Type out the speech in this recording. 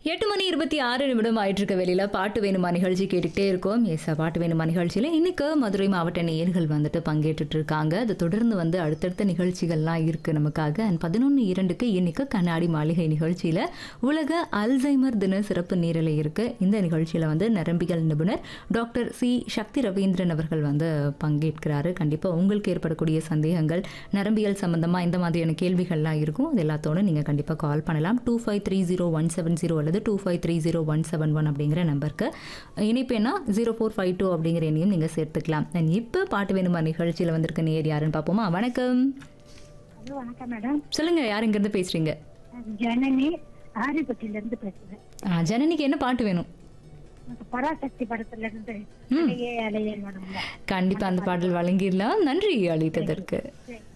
எட்டு மணி இருபத்தி ஆறு நிமிடம் ஆயிட்டு இருக்க வெளியில பாட்டு வேணுமா நிகழ்ச்சி கேட்டுக்கிட்டே இருக்கோம் எஸ் பாட்டு வேணுமா நிகழ்ச்சியில் இன்னைக்கு மதுரை மாவட்ட நேயர்கள் வந்துட்டு பங்கேற்றுட்டு இருக்காங்க அதை தொடர்ந்து வந்து அடுத்தடுத்த நிகழ்ச்சிகள்லாம் இருக்கு நமக்காக அண்ட் பதினொன்று இரண்டுக்கு இன்னைக்கு கண்ணாடி மாளிகை நிகழ்ச்சியில உலக அல்சைமர் தின சிறப்பு நேரலை இருக்கு இந்த நிகழ்ச்சியில வந்து நரம்பியல் நிபுணர் டாக்டர் சி சக்தி ரவீந்திரன் அவர்கள் வந்து பங்கேற்கிறாரு கண்டிப்பா உங்களுக்கு ஏற்படக்கூடிய சந்தேகங்கள் நரம்பியல் சம்பந்தமா இந்த மாதிரியான கேள்விகள்லாம் இருக்கும் அது எல்லாத்தோட நீங்க கண்டிப்பா கால் பண்ணலாம் two five three zero one seven zero அல்லது two five three zero one seven one அப்படிங்கிற நம்பருக்கு இனிப்பு என்ன ஜீரோ ஃபோர் ஃபைவ் டூ அப்படிங்கிற எண்ணையும் நீங்கள் சேர்த்துக்கலாம் And இப்போ பாட்டு வேணுமா நிகழ்ச்சியில் வந்திருக்க நேர் யாருன்னு பார்ப்போமா வணக்கம் ஹலோ வணக்கம் மேடம் சொல்லுங்க யார் இங்கேருந்து பேசுறீங்க ஜனனி ஆரிப்பட்டில இருந்து பேசுறேன் ஆ, ஜனனிக்கு என்ன பாட்டு வேணும் எனக்கு பராசக்தி படத்துல இருந்து அலையே அலையே மேடம் கண்டிப்பா அந்த பாடல் வழங்கிடலாம் நன்றி அளித்ததற்கு சரி